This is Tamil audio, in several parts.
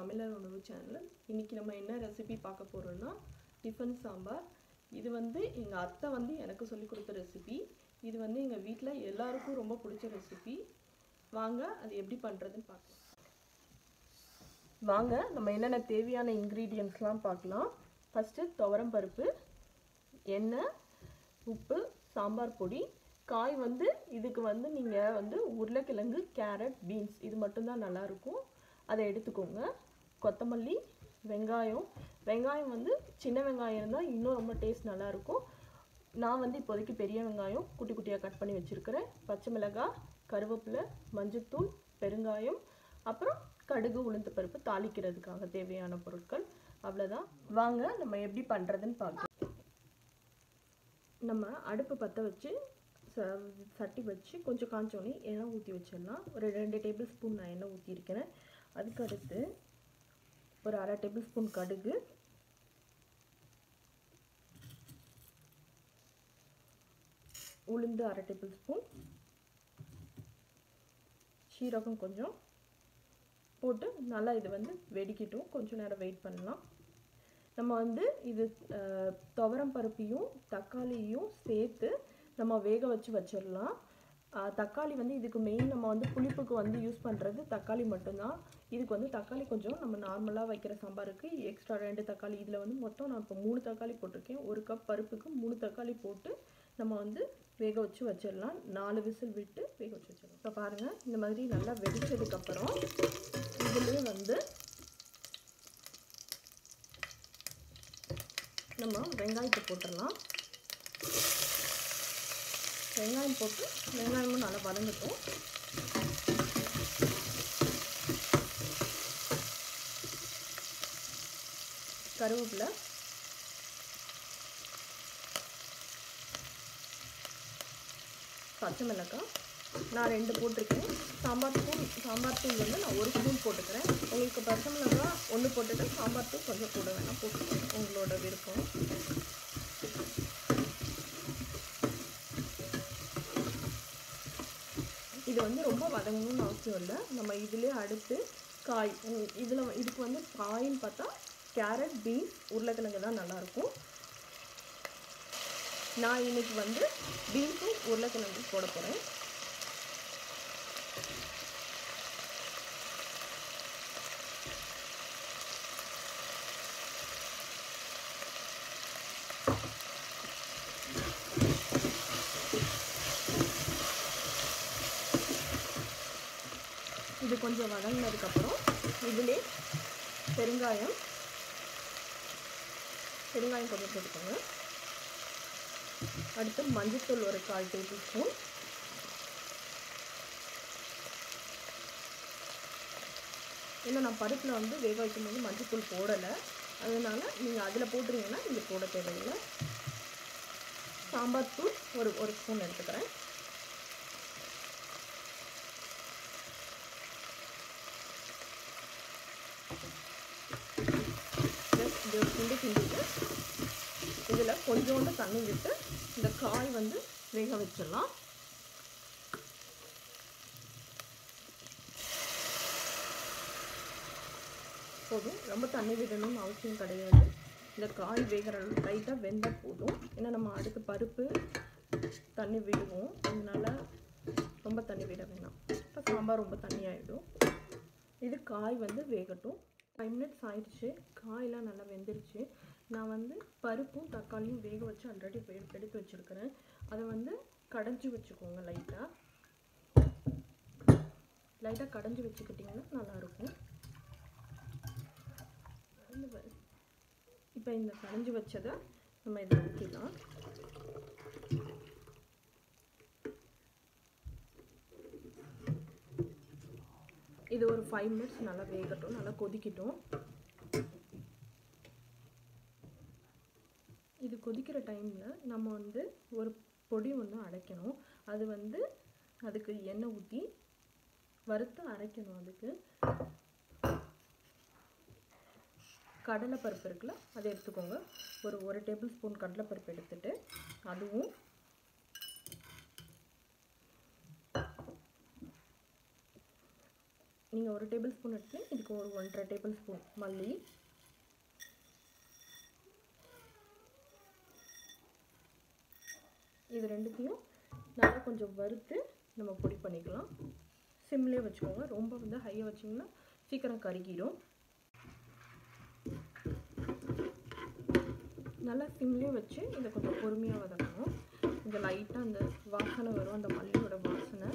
சமையலர் உணவு சேனல் இன்றைக்கி நம்ம என்ன ரெசிபி பார்க்க போகிறோம்னா டிஃபன் சாம்பார் இது வந்து எங்கள் அத்தை வந்து எனக்கு சொல்லி கொடுத்த ரெசிபி இது வந்து எங்கள் வீட்டில் எல்லாருக்கும் ரொம்ப பிடிச்ச ரெசிபி வாங்க அது எப்படி பண்ணுறதுன்னு பார்க்கலாம் வாங்க நம்ம என்னென்ன தேவையான இன்க்ரீடியன்ஸ்லாம் பார்க்கலாம் ஃபஸ்ட்டு துவரம் பருப்பு எண்ணெய் உப்பு சாம்பார் பொடி காய் வந்து இதுக்கு வந்து நீங்கள் வந்து உருளைக்கிழங்கு கேரட் பீன்ஸ் இது மட்டும்தான் நல்லாயிருக்கும் அதை எடுத்துக்கோங்க கொத்தமல்லி வெங்காயம் வெங்காயம் வந்து சின்ன வெங்காயம் இருந்தால் இன்னும் ரொம்ப டேஸ்ட் நல்லாயிருக்கும் நான் வந்து இப்போதைக்கு பெரிய வெங்காயம் குட்டி குட்டியாக கட் பண்ணி வச்சுருக்கிறேன் பச்சை மிளகாய் கருவேப்பிலை மஞ்சத்தூள் பெருங்காயம் அப்புறம் கடுகு உளுந்து பருப்பு தாளிக்கிறதுக்காக தேவையான பொருட்கள் அவ்வளோதான் வாங்க நம்ம எப்படி பண்ணுறதுன்னு பார்க்கலாம் நம்ம அடுப்பு பற்ற வச்சு ச சட்டி வச்சு கொஞ்சம் காஞ்சோடனே எண்ணெய் ஊற்றி வச்சிடலாம் ஒரு ரெண்டு டேபிள் ஸ்பூன் நான் எண்ணெய் ஊற்றிருக்கிறேன் அதுக்கு அடுத்து ஒரு அரை டேபிள் ஸ்பூன் கடுகு உளுந்து அரை டேபிள் ஸ்பூன் சீரகம் கொஞ்சம் போட்டு நல்லா இது வந்து வெடிக்கட்டும் கொஞ்சம் நேரம் வெயிட் பண்ணலாம் நம்ம வந்து இது துவரம் பருப்பையும் தக்காளியும் சேர்த்து நம்ம வேக வச்சு வச்சிடலாம் தக்காளி வந்து இதுக்கு மெயின் நம்ம வந்து புளிப்புக்கு வந்து யூஸ் பண்ணுறது தக்காளி மட்டும்தான் இதுக்கு வந்து தக்காளி கொஞ்சம் நம்ம நார்மலாக வைக்கிற சாம்பாருக்கு எக்ஸ்ட்ரா ரெண்டு தக்காளி இதில் வந்து மொத்தம் நான் இப்போ மூணு தக்காளி போட்டிருக்கேன் ஒரு கப் பருப்புக்கு மூணு தக்காளி போட்டு நம்ம வந்து வேக வச்சு வச்சிடலாம் நாலு விசில் விட்டு வேக வச்சு வச்சிடலாம் இப்போ பாருங்கள் இந்த மாதிரி நல்லா வெடிச்சதுக்கப்புறம் இதுலேயே வந்து நம்ம வெங்காயத்தை போட்டுடலாம் வெங்காயம் போட்டு வெங்காயமும் நல்லா வதங்கட்டும் கருவேப்பிலை பச்சை மிளகாய் நான் ரெண்டு போட்டிருக்கேன் சாம்பார் தூள் சாம்பார் தூள் வந்து நான் ஒரு ஸ்பூன் போட்டுக்கிறேன் உங்களுக்கு பச்சை மிளகாய் ஒன்று போட்டுட்டு சாம்பார் தூள் கொஞ்சம் கூட வேணால் போட்டுக்கோங்க உங்களோட விருப்பம் இது வந்து ரொம்ப வதங்கணும்னு அவசியம் இல்லை நம்ம இதிலே அடுத்து காய் இதில் இதுக்கு வந்து காயின்னு பார்த்தா கேரட் பீன்ஸ் உருளைக்கிழங்கு தான் நல்லாயிருக்கும் நான் இன்னைக்கு வந்து பீன்ஸும் உருளைக்கிழங்கும் போட போகிறேன் இது கொஞ்சம் வதங்கினதுக்கப்புறம் இதிலே பெருங்காயம் பெருங்காயம் கொஞ்சம் போட்டுக்கோங்க அடுத்து மஞ்சத்தூள் ஒரு கால் டேபிள் ஸ்பூன் ஏன்னா நான் பருப்பில் வந்து வேக வைக்கும் போது மஞ்சத்தூள் போடலை அதனால் நீங்கள் அதில் போட்டுருங்கன்னா நீங்கள் போட தேவையில்லை சாம்பார் தூள் ஒரு ஒரு ஸ்பூன் எடுத்துக்கிறேன் ஜஸ்ட் இது கிண்டி கிண்டிட்டு இதில் கொஞ்சோண்டு தண்ணி விட்டு இந்த காய் வந்து வேக வச்சிடலாம் போதும் ரொம்ப தண்ணி விடணும்னு அவசியம் கிடையாது இந்த காய் வேகிற லைட்டாக வெந்தால் போதும் ஏன்னா நம்ம அடுத்து பருப்பு தண்ணி விடுவோம் அதனால ரொம்ப தண்ணி விட வேணாம் இப்போ சாம்பார் ரொம்ப தண்ணி ஆகிடும் இது காய் வந்து வேகட்டும் ஃபைவ் மினிட்ஸ் ஆயிடுச்சு காயெலாம் நல்லா வெந்துருச்சு நான் வந்து பருப்பும் தக்காளியும் வேக வச்சு ஆல்ரெடி எடுத்து வச்சுருக்கிறேன் அதை வந்து கடைஞ்சி வச்சுக்கோங்க லைட்டாக லைட்டாக கடைஞ்சி வச்சுக்கிட்டிங்கன்னா நல்லாயிருக்கும் இப்போ இந்த கடைஞ்சி வச்சதை நம்ம இதை ஊற்றிடலாம் இது ஒரு ஃபைவ் மினிட்ஸ் நல்லா வேகட்டும் நல்லா கொதிக்கட்டும் இது கொதிக்கிற டைமில் நம்ம வந்து ஒரு பொடி ஒன்று அரைக்கணும் அது வந்து அதுக்கு எண்ணெய் ஊற்றி வறுத்து அரைக்கணும் அதுக்கு கடலைப்பருப்பு இருக்குல்ல அதை எடுத்துக்கோங்க ஒரு ஒரு டேபிள் ஸ்பூன் கடலைப்பருப்பு எடுத்துட்டு அதுவும் நீங்கள் ஒரு டேபிள் ஸ்பூன் எடுத்து இதுக்கு ஒரு ஒன்றரை டேபிள் ஸ்பூன் மல்லி இது ரெண்டுத்தையும் நல்லா கொஞ்சம் வறுத்து நம்ம பொடி பண்ணிக்கலாம் சிம்லேயே வச்சுக்கோங்க ரொம்ப வந்து ஹையாக வச்சிங்கன்னா சீக்கிரம் கருகிடும் நல்லா சிம்லேயே வச்சு இதை கொஞ்சம் பொறுமையாக வதக்கணும் கொஞ்சம் லைட்டாக அந்த வாசனை வரும் அந்த மல்லியோட வாசனை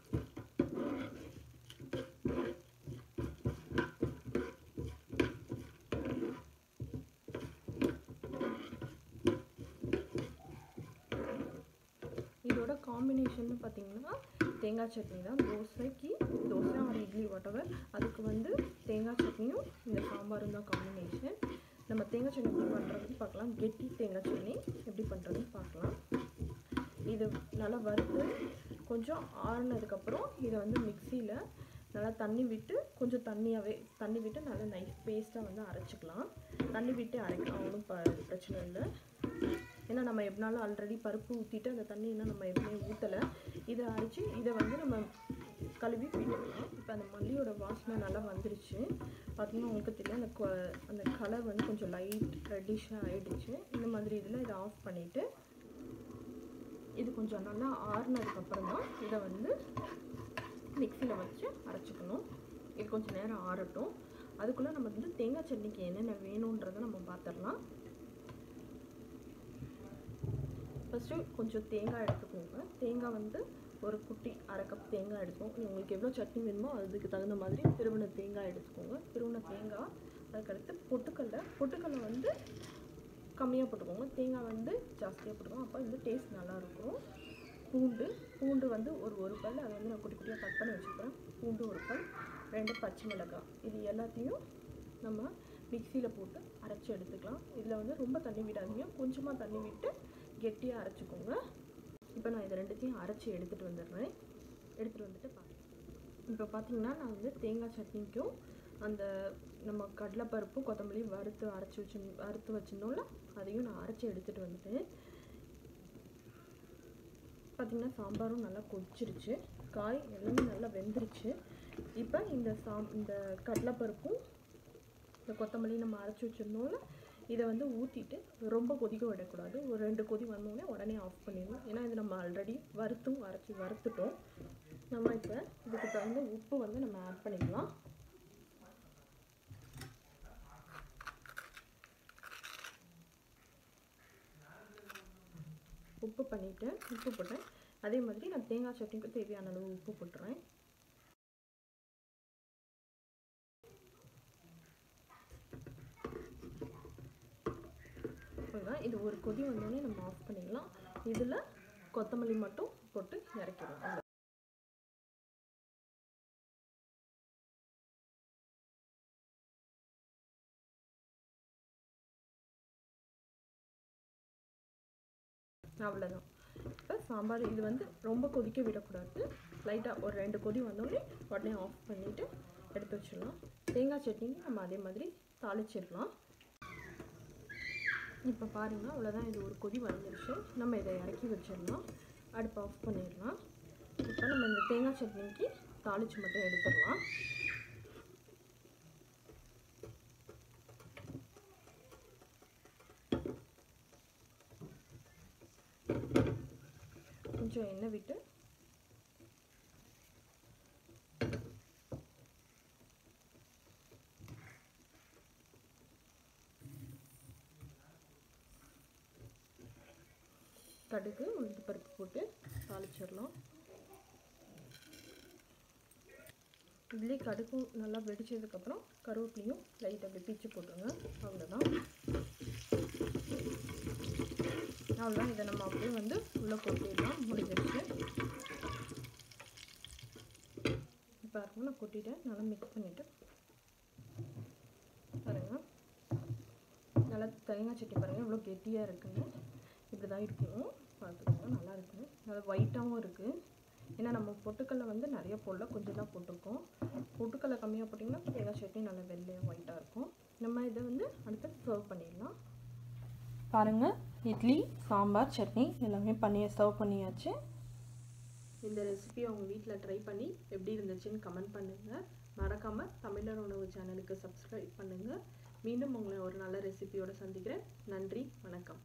இதோட காம்பினேஷன் பார்த்தீங்கன்னா தேங்காய் சட்னி தான் தோசைக்கு தோசை ஆர் இட்லி whatever அதுக்கு வந்து தேங்காய் சட்னியும் இந்த சாம்பாரும் தான் காம்பினேஷன் நம்ம தேங்காய் சட்னி எப்படி பண்ணுறதுன்னு பார்க்கலாம் கெட்டி தேங்காய் சட்னி எப்படி பண்ணுறதுன்னு பார்க்கலாம் இது நல்லா வறுத்து கொஞ்சம் ஆறுனதுக்கப்புறம் இதை வந்து மிக்சியில் நல்லா தண்ணி விட்டு கொஞ்சம் தண்ணியாகவே தண்ணி விட்டு நல்லா நைஸ் பேஸ்ட்டாக வந்து அரைச்சிக்கலாம் தண்ணி விட்டு அரைக்கலாம் ஒன்றும் ப பிரச்சனை இல்லை ஏன்னா நம்ம எப்படினாலும் ஆல்ரெடி பருப்பு ஊற்றிட்டு அந்த தண்ணி இன்னும் நம்ம எதுவுமே ஊற்றலை இதை அரைச்சி இதை வந்து நம்ம கழுவி பிடிக்கலாம் இப்போ அந்த மல்லியோட வாசனை நல்லா வந்துருச்சு பார்த்தீங்கன்னா உங்களுக்கு தெரியும் அந்த கொ- அந்த கலர் வந்து கொஞ்சம் லைட் ரெட்டிஷாக ஆயிடுச்சு இந்த மாதிரி இதில் இதை ஆஃப் பண்ணிவிட்டு இது கொஞ்சம் நல்லா ஆறுனதுக்கப்புறம் தான் இதை வந்து மிக்சியில் வச்சு அரைச்சிக்கணும் இது கொஞ்சம் நேரம் ஆறட்டும் அதுக்குள்ளே நம்ம வந்து தேங்காய் சட்னிக்கு என்னென்ன வேணுன்றதை நம்ம பார்த்துடலாம் ஃபஸ்ட்டு கொஞ்சம் தேங்காய் எடுத்துக்கோங்க தேங்காய் வந்து ஒரு குட்டி அரை கப் தேங்காய் எடுத்துக்கோங்க உங்களுக்கு எவ்வளோ சட்னி வேணுமோ அதுக்கு தகுந்த மாதிரி திருவண்ண தேங்காய் எடுத்துக்கோங்க திருவண்ண தேங்காய் அதுக்கடுத்து பொட்டுக்கடலை பொட்டுக்கடலை வந்து கம்மியாக போட்டுக்கோங்க தேங்காய் வந்து ஜாஸ்தியாக போட்டுக்கோங்க அப்போ வந்து டேஸ்ட் நல்லாயிருக்கும் பூண்டு பூண்டு வந்து ஒரு ஒரு பல் அதை வந்து நான் குட்டி குட்டியாக கட் பண்ணி வச்சுக்கிறேன் பூண்டு ஒரு பல் ரெண்டு பச்சை மிளகாய் இது எல்லாத்தையும் நம்ம மிக்சியில் போட்டு அரைச்சி எடுத்துக்கலாம் இதில் வந்து ரொம்ப தண்ணி விடாதீங்க கொஞ்சமாக தண்ணி விட்டு கெட்டியாக அரைச்சிக்கோங்க இப்போ நான் இது ரெண்டுத்தையும் அரைச்சி எடுத்துகிட்டு வந்துடுறேன் எடுத்துகிட்டு வந்துட்டு பார்க்கலாம் இப்போ பார்த்தீங்கன்னா நான் வந்து தேங்காய் சட்னிக்கும் அந்த நம்ம கடலைப்பருப்பும் கொத்தமல்லி வறுத்து அரைச்சி வச்சு வறுத்து வச்சிருந்தோம்ல அதையும் நான் அரைச்சி எடுத்துகிட்டு வந்துட்டேன் பார்த்திங்கன்னா சாம்பாரும் நல்லா கொதிச்சிருச்சு காய் எல்லாமே நல்லா வெந்துருச்சு இப்போ இந்த சாம் இந்த கடலைப்பருப்பும் இந்த கொத்தமல்லி நம்ம அரைச்சி வச்சிருந்தோம்ல இதை வந்து ஊற்றிட்டு ரொம்ப கொதிக்க விடக்கூடாது ஒரு ரெண்டு கொதி வந்தோடனே உடனே ஆஃப் பண்ணிடணும் ஏன்னா இது நம்ம ஆல்ரெடி வறுத்தும் அரைச்சி வறுத்துட்டோம் நம்ம இப்போ இதுக்கு தகுந்த உப்பு வந்து நம்ம ஆட் பண்ணிக்கலாம் உப்பு பண்ணிவிட்டு உப்பு போட்டேன் அதே மாதிரி நான் தேங்காய் சட்னிக்கு தேவையான அளவு உப்பு போட்டுறேன் அவ்வளோதான் இது ஒரு கொதி வந்தோடனே நம்ம ஆஃப் பண்ணிடலாம் இதில் கொத்தமல்லி மட்டும் போட்டு இறக்கிடுவோம் அவ்வளோ அவ்வளோதான் இப்போ சாம்பார் இது வந்து ரொம்ப கொதிக்க விடக்கூடாது லைட்டாக ஒரு ரெண்டு கொதி வந்தோடனே உடனே ஆஃப் பண்ணிவிட்டு எடுத்து வச்சிடலாம் தேங்காய் சட்னிக்கு நம்ம அதே மாதிரி தாளிச்சிடலாம் இப்போ பாருங்கள் அவ்வளோதான் இது ஒரு கொதி வந்துருச்சு நம்ம இதை இறக்கி வச்சிடலாம் அடுப்பு ஆஃப் பண்ணிடலாம் இப்போ நம்ம இந்த தேங்காய் சட்னிக்கு தாளிச்சு மட்டும் எடுத்துடலாம் கொஞ்சம் எண்ணெய் விட்டு கடுகு உளுந்து பருப்பு போட்டு தாளிச்சிடலாம் இதுலேயே கடுகும் நல்லா வெடிச்சதுக்கப்புறம் கருவேப்பிலையும் லைட் அப்படி பிச்சு போட்டுருங்க அவ்வளோதான் அவ்வளோதான் இதை நம்ம அப்படியே வந்து உள்ளே கொட்டிடலாம் முடிஞ்சிருச்சு இப்போ இருக்கும் நான் கொட்டிட்டேன் நல்லா மிக்ஸ் பண்ணிவிட்டு பாருங்கள் நல்லா தேங்காய் சட்னி பாருங்கள் இவ்வளோ கெட்டியாக இருக்குன்னு இப்படி தான் இருக்கும் பார்த்துக்கோங்க நல்லா இருக்குது நல்லா ஒயிட்டாகவும் இருக்குது ஏன்னா நம்ம பொட்டுக்கல்ல வந்து நிறைய போடல கொஞ்சம் தான் போட்டிருக்கோம் பொட்டுக்கல்ல கம்மியாக போட்டிங்கன்னா தேங்காய் சட்னி நல்லா வெள்ளையாக ஒயிட்டாக இருக்கும் நம்ம இதை வந்து அடுத்து சர்வ் பண்ணிடலாம் பாருங்கள் இட்லி சாம்பார் சட்னி எல்லாமே பண்ணி சர்வ் பண்ணியாச்சு இந்த ரெசிபியை உங்கள் வீட்டில் ட்ரை பண்ணி எப்படி இருந்துச்சுன்னு கமெண்ட் பண்ணுங்கள் மறக்காமல் தமிழர் உணவு சேனலுக்கு சப்ஸ்கிரைப் பண்ணுங்கள் மீண்டும் உங்களை ஒரு நல்ல ரெசிபியோட சந்திக்கிறேன் நன்றி வணக்கம்